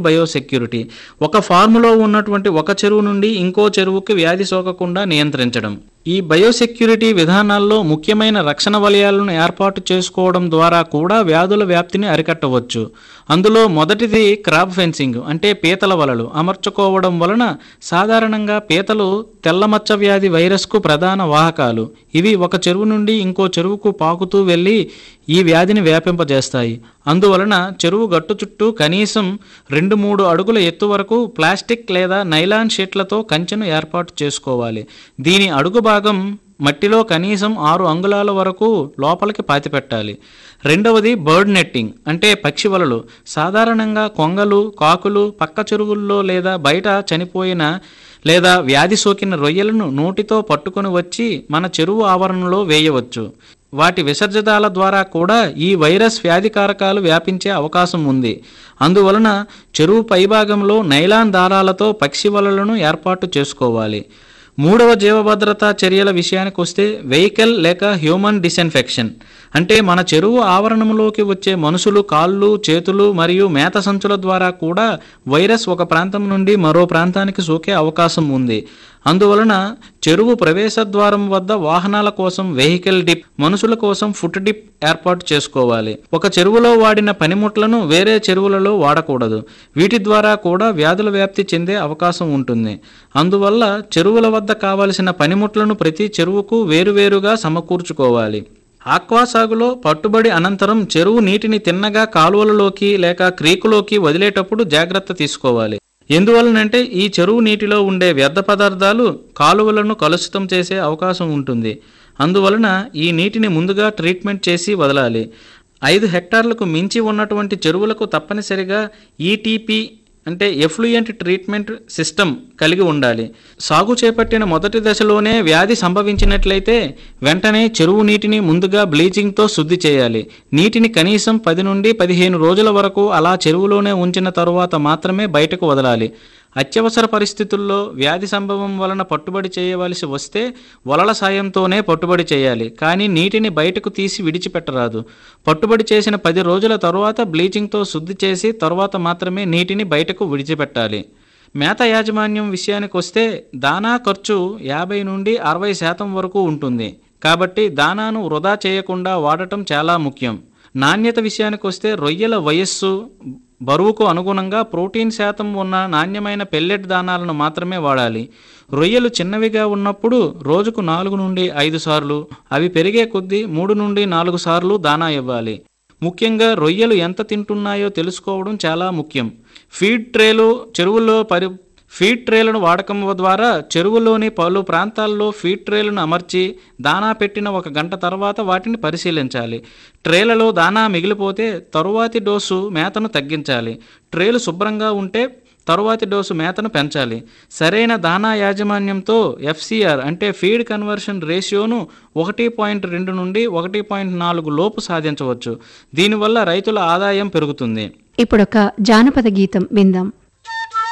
biosecurity ఒక ఫార్ములో ఉన్నటువంటి ఒక చెరువు నుండి ఇంకో చెరువుకి వ్యాధి సోకకుండా నియంత్రించడం ఈ బయోసెక్యూరిటీ విధానాల్లో ముఖ్యమైన రక్షణ వలయాలను ఏర్పాటు చేసుకోవడం ద్వారా కూడా వ్యాధుల వ్యాప్తిని అరికట్టవచ్చు అందులో మొదటిది క్రాప్ ఫెన్సింగ్ అంటే పీతల వలలు అమర్చుకోవడం వలన సాధారణంగా పీతలు తెల్లమచ్చ వ్యాధి వైరస్కు ప్రధాన వాహకాలు ఇవి ఒక చెరువు నుండి ఇంకో చెరువుకు పాకుతూ వెళ్ళి ఈ వ్యాధిని వ్యాపింపజేస్తాయి అందువలన చెరువు గట్టు చుట్టూ కనీసం రెండు మూడు అడుగుల ఎత్తు వరకు ప్లాస్టిక్ లేదా నైలాన్ షీట్లతో కంచెను ఏర్పాటు చేసుకోవాలి దీని అడుగు భాగం మట్టిలో కనీసం ఆరు అంగుళాల వరకు లోపలికి పాతిపెట్టాలి రెండవది బర్డ్ నెట్టింగ్ అంటే పక్షి వలలు సాధారణంగా కొంగలు కాకులు పక్క చెరువుల్లో లేదా బయట చనిపోయిన లేదా వ్యాధి సోకిన రొయ్యలను నోటితో పట్టుకొని వచ్చి మన చెరువు ఆవరణలో వేయవచ్చు వాటి విసర్జదాల ద్వారా కూడా ఈ వైరస్ వ్యాధికారకాలు వ్యాపించే అవకాశం ఉంది అందువలన చెరువు పైభాగంలో నైలాన్ దారాలతో పక్షి వలలను ఏర్పాటు చేసుకోవాలి మూడవ జీవభద్రతా చర్యల విషయానికి వస్తే వెహికల్ లేక హ్యూమన్ డిస్ఇన్ఫెక్షన్ అంటే మన చెరువు ఆవరణంలోకి వచ్చే మనుషులు కాళ్ళు చేతులు మరియు మేత సంచుల ద్వారా కూడా వైరస్ ఒక ప్రాంతం నుండి మరో ప్రాంతానికి సోకే అవకాశం ఉంది అందువలన చెరువు ప్రవేశ ద్వారం వద్ద వాహనాల కోసం వెహికల్ డిప్ మనుషుల కోసం ఫుట్ డిప్ ఏర్పాటు చేసుకోవాలి ఒక చెరువులో వాడిన పనిముట్లను వేరే చెరువులలో వాడకూడదు వీటి ద్వారా కూడా వ్యాధుల వ్యాప్తి చెందే అవకాశం ఉంటుంది అందువల్ల చెరువుల వద్ద కావలసిన పనిముట్లను ప్రతి చెరువుకు వేరువేరుగా సమకూర్చుకోవాలి ఆక్వా సాగులో పట్టుబడి అనంతరం చెరువు నీటిని తిన్నగా కాలువలలోకి లేక క్రీకులోకి వదిలేటప్పుడు జాగ్రత్త తీసుకోవాలి ఎందువలనంటే ఈ చెరువు నీటిలో ఉండే వ్యర్థ పదార్థాలు కాలువలను కలుషితం చేసే అవకాశం ఉంటుంది అందువలన ఈ నీటిని ముందుగా ట్రీట్మెంట్ చేసి వదలాలి ఐదు హెక్టార్లకు మించి ఉన్నటువంటి చెరువులకు తప్పనిసరిగా ఈటీపీ అంటే ఎఫ్లూయెంట్ ట్రీట్మెంట్ సిస్టమ్ కలిగి ఉండాలి సాగు చేపట్టిన మొదటి దశలోనే వ్యాధి సంభవించినట్లయితే వెంటనే చెరువు నీటిని ముందుగా బ్లీచింగ్తో శుద్ధి చేయాలి నీటిని కనీసం పది నుండి పదిహేను రోజుల వరకు అలా చెరువులోనే ఉంచిన తరువాత మాత్రమే బయటకు వదలాలి అత్యవసర పరిస్థితుల్లో వ్యాధి సంభవం వలన పట్టుబడి చేయవలసి వస్తే వలల సాయంతోనే పట్టుబడి చేయాలి కానీ నీటిని బయటకు తీసి విడిచిపెట్టరాదు పట్టుబడి చేసిన పది రోజుల తరువాత బ్లీచింగ్తో శుద్ధి చేసి తరువాత మాత్రమే నీటిని బయటకు విడిచిపెట్టాలి మేత యాజమాన్యం విషయానికి వస్తే దానా ఖర్చు యాభై నుండి అరవై శాతం వరకు ఉంటుంది కాబట్టి దానాను వృధా చేయకుండా వాడటం చాలా ముఖ్యం నాణ్యత విషయానికి వస్తే రొయ్యల వయస్సు బరువుకు అనుగుణంగా ప్రోటీన్ శాతం ఉన్న నాణ్యమైన పెల్లెట్ దానాలను మాత్రమే వాడాలి రొయ్యలు చిన్నవిగా ఉన్నప్పుడు రోజుకు నాలుగు నుండి ఐదు సార్లు అవి పెరిగే కొద్దీ మూడు నుండి నాలుగు సార్లు దానా ఇవ్వాలి ముఖ్యంగా రొయ్యలు ఎంత తింటున్నాయో తెలుసుకోవడం చాలా ముఖ్యం ఫీడ్ ట్రేలు చెరువుల్లో పరి ఫీడ్ ట్రేలను వాడకం ద్వారా చెరువులోని పలు ప్రాంతాల్లో ఫీడ్ ట్రేలను అమర్చి దానా పెట్టిన ఒక గంట తర్వాత వాటిని పరిశీలించాలి ట్రేలలో దానా మిగిలిపోతే తరువాతి డోసు మేతను తగ్గించాలి ట్రేలు శుభ్రంగా ఉంటే తరువాతి డోసు మేతను పెంచాలి సరైన దానా యాజమాన్యంతో ఎఫ్సిఆర్ అంటే ఫీడ్ కన్వర్షన్ రేషియోను ఒకటి పాయింట్ రెండు నుండి ఒకటి పాయింట్ నాలుగు లోపు సాధించవచ్చు దీనివల్ల రైతుల ఆదాయం పెరుగుతుంది ఇప్పుడొక జానపద గీతం విందాం